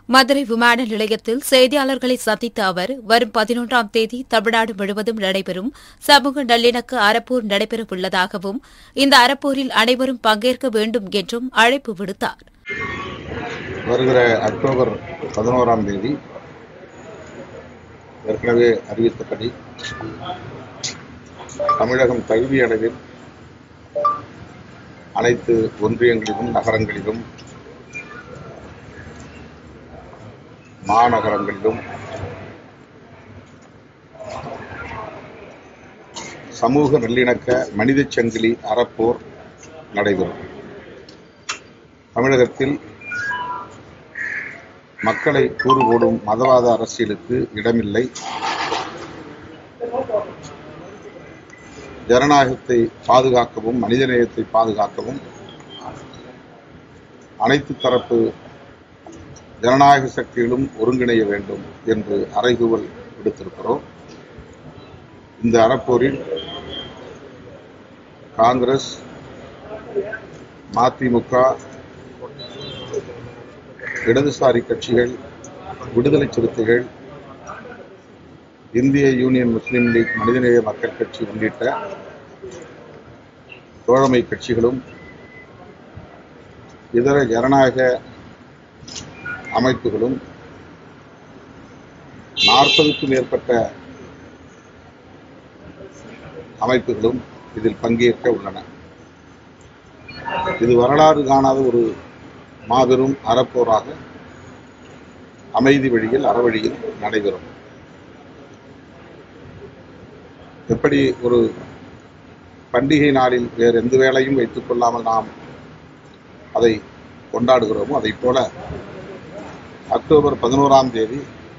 மதுரை விமான நிலையத்தில் செய்தியாளர்களை சந்தித்த அவர் வரும் பதினொன்றாம் தேதி தமிழ்நாடு முழுவதும் நடைபெறும் சமூக நல்லிணக்க அறப்போர் நடைபெறவுள்ளதாகவும் இந்த அறப்போரில் அனைவரும் பங்கேற்க வேண்டும் என்றும் அழைப்பு விடுத்தார் வருகிற அக்டோபர் பதினோராம் தேதி ஏற்கனவே அறிவித்தபடி தமிழகம் கல்வி அளவில் அனைத்து ஒன்றியங்களிலும் நகரங்களிலும் மாநகரங்களிலும் சமூக நல்லிணக்க மனிதச் சங்கிலி அறப்போர் நடைபெறும் தமிழகத்தில் மக்களை கூறு போடும் மதவாத அரசியலுக்கு இடமில்லை ஜனநாயகத்தை பாதுகாக்கவும் மனிதநேயத்தை பாதுகாக்கவும் அனைத்து தரப்பு ஜனநாயக சக்திகளும் ஒருங்கிணைய வேண்டும் என்று அறைகூவல் விடுத்திருக்கிறோம் இந்த அறப்போரில் காங்கிரஸ் மதிமுக இடதுசாரி கட்சிகள் விடுதலை சிறுத்தைகள் இந்திய யூனியன் முஸ்லீம் லீக் மனிதநேய மக்கள் கட்சி உள்ளிட்ட தோழமை கட்சிகளும் இதர ஜனநாயக அமைப்புகளும் நாற்பதுக்கும் மேற்பட்ட அமைப்புகளும் இதில் பங்கேற்க உள்ளன இது வரலாறு காணாத ஒரு மாபெரும் அறப்போராக அமைதி வழியில் அறவழியில் நடைபெறும் எப்படி ஒரு பண்டிகை நாளில் வேறு எந்த வேலையும் வைத்துக் கொள்ளாமல் நாம் அதை கொண்டாடுகிறோமோ அதைப் போல அக்டோபர் பதினோராம் தேதி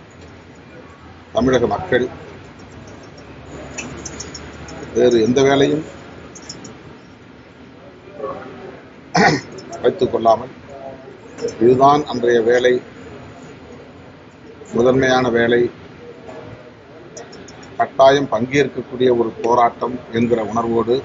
தமிழக மக்கள் வேறு எந்த வேலையும் வைத்துக் கொள்ளாமல் இதுதான் அன்றைய வேலை முதன்மையான வேலை கட்டாயம் பங்கேற்கக்கூடிய ஒரு போராட்டம் என்கிற உணர்வோடு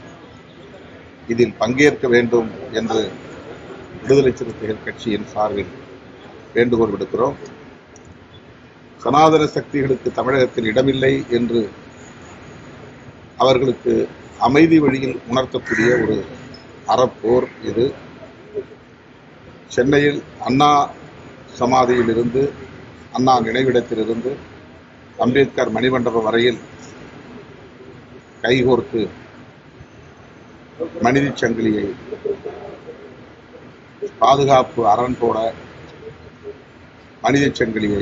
இதில் பங்கேற்க வேண்டும் என்று விடுதலை சிறுத்தைகள் கட்சியின் சார்பில் வேண்டுகோள் விடுக்கிறோம் சனாதன சக்திகளுக்கு தமிழகத்தில் இடமில்லை என்று அவர்களுக்கு அமைதி வழியில் உணர்த்தக்கூடிய ஒரு அறப்போர் இது சென்னையில் அண்ணா சமாதியிலிருந்து அண்ணா நினைவிடத்திலிருந்து அம்பேத்கர் மணிமண்டபம் வரையில் கைகோர்த்து மனிதச் சங்கிலியை பாதுகாப்பு அரண் போட மனிதச் சங்கிலியை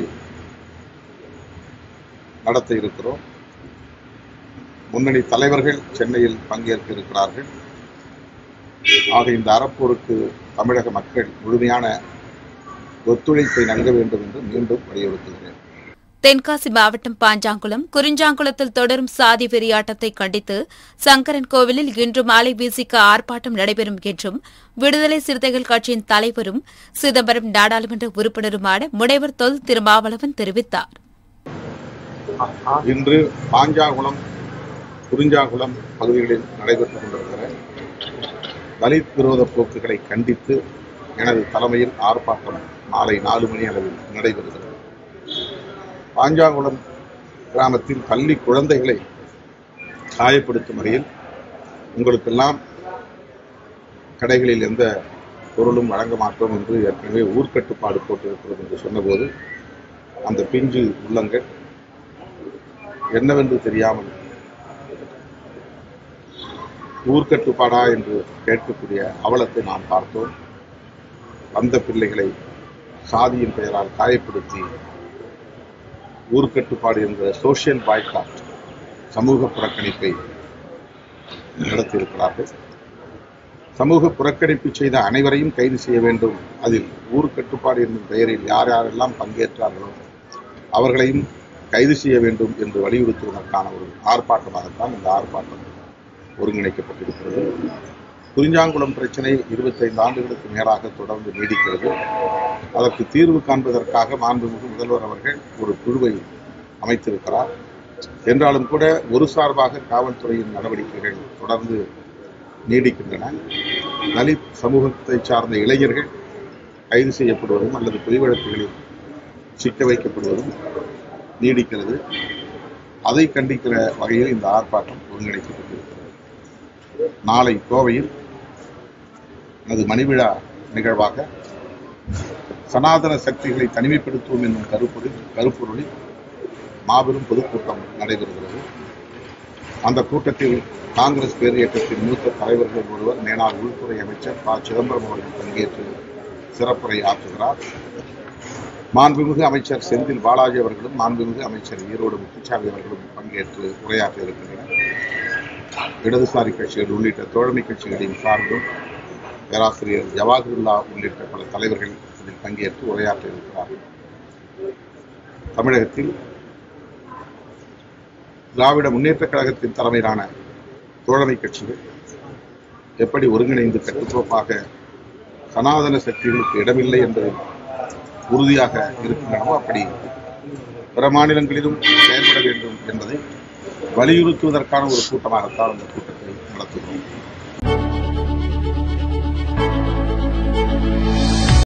நடத்த இருக்கிறோம் முன்னணி தலைவர்கள் சென்னையில் பங்கேற்க இருக்கிறார்கள் ஆக இந்த அறப்போருக்கு தமிழக மக்கள் முழுமையான ஒத்துழைப்பை நல்க வேண்டும் என்று மீண்டும் வலியுறுத்துகிறேன் தென்காசி மாவட்டம் பாஞ்சாங்குளம் குறிஞ்சாங்குளத்தில் தொடரும் சாதி வெறியாட்டத்தை கண்டித்து சங்கரன் கோவிலில் இன்று மாலை வீசிக்க ஆர்ப்பாட்டம் நடைபெறும் என்றும் விடுதலை சிறுத்தைகள் கட்சியின் தலைவரும் சிதம்பரம் நாடாளுமன்ற உறுப்பினருமான முனைவர் தொல் திருமாவளவன் தெரிவித்தார் இன்று பாஞ்சாகுளம் குறிஞ்சாகுளம் பகுதிகளில் நடைபெற்றுக் கொண்டிருக்கிற தலித் விரோத போக்குகளை கண்டித்து எனது தலைமையில் ஆர்ப்பாட்டம் மாலை நாலு மணி அளவில் நடைபெறுகிறது பாஞ்சாங்குளம் கிராமத்தில் பள்ளி குழந்தைகளை காயப்படுத்தும் வகையில் உங்களுக்கெல்லாம் கடைகளில் எந்த பொருளும் வழங்க மாட்டோம் என்று ஏற்கனவே ஊர்க்கட்டுப்பாடு போட்டிருக்கிறது என்று சொன்னபோது அந்த பிஞ்சு உள்ளங்கள் என்னவென்று தெரியாமல் ஊர்க்கட்டுப்பாடா என்று கேட்கக்கூடிய அவலத்தை நாம் பார்த்தோம் வந்த பிள்ளைகளை சாதியின் பெயரால் காயப்படுத்தி ஊர்க்கட்டுப்பாடு என்ற சோசியல் பாய்காட் சமூக புறக்கணிப்பை நடத்தியிருக்கிறார்கள் சமூக புறக்கணிப்பு செய்த அனைவரையும் கைது செய்ய வேண்டும் அதில் ஊர் கட்டுப்பாடு என்னும் பெயரில் யார் யாரெல்லாம் பங்கேற்றார்களோ அவர்களையும் கைது செய்ய வேண்டும் என்று வலியுறுத்துவதற்கான ஒரு ஆர்ப்பாட்டமாகத்தான் இந்த ஆர்ப்பாட்டம் ஒருங்கிணைக்கப்பட்டிருக்கிறது குறிஞ்சாங்குளம் பிரச்சனை இருபத்தைந்து ஆண்டுகளுக்கு மேலாக தொடர்ந்து நீடிக்கிறது அதற்கு தீர்வு காண்பதற்காக மாண்புமிகு முதல்வர் அவர்கள் ஒரு குழுவை அமைத்திருக்கிறார் என்றாலும் கூட ஒரு சார்பாக காவல்துறையின் நடவடிக்கைகள் தொடர்ந்து நீடிக்கின்றன தலித் சமூகத்தை சார்ந்த இளைஞர்கள் கைது செய்யப்படுவதும் அல்லது பொய் வழக்குகளில் சிக்க வைக்கப்படுவதும் நீடிக்கிறது அதை கண்டிக்கிற வகையில் இந்த ஆர்ப்பாட்டம் ஒருங்கிணைக்கப்பட்டிருக்கிறது நாளை கோவையில் எனது மணிவிழா நிகழ்வாக சனாதன சக்திகளை தனிமைப்படுத்துவோம் என்னும் கருப்பொருள் கருப்பொருளில் மாபெரும் பொதுக்கூட்டம் நடைபெறுகிறது அந்த கூட்டத்தில் காங்கிரஸ் பேர் இயக்கத்தின் மூத்த தலைவர்கள் ஒருவர் மேனாள் உள்துறை அமைச்சர் ப சிதம்பரம் அவர்கள் பங்கேற்று சிறப்புரை ஆற்றுகிறார் மாண்புமிகு அமைச்சர் செந்தில் பாலாஜி அவர்களும் மாண்புமிகு அமைச்சர் ஈரோடு முத்துச்சாமி அவர்களும் பங்கேற்று உரையாற்ற இருக்கின்றனர் இடதுசாரி கட்சிகள் உள்ளிட்ட தோழமை கட்சிகளின் சார்பிலும் பேராசிரியர் ஜவாஹருல்லா உள்ளிட்ட பல தலைவர்கள் இதில் பங்கேற்று உரையாற்ற இருக்கிறார்கள் தமிழகத்தில் திராவிட முன்னேற்றக் கழகத்தின் தலைமையிலான தோழமை கட்சிகள் எப்படி ஒருங்கிணைந்து கட்டுக்கோப்பாக சனாதன சக்திகளுக்கு இடமில்லை என்பதில் உறுதியாக இருக்கின்றனவோ அப்படி பிற மாநிலங்களிலும் செயல்பட வேண்டும் என்பதை வலியுறுத்துவதற்கான ஒரு கூட்டமாகத்தான் அந்த கூட்டத்தை நடத்துகிறோம்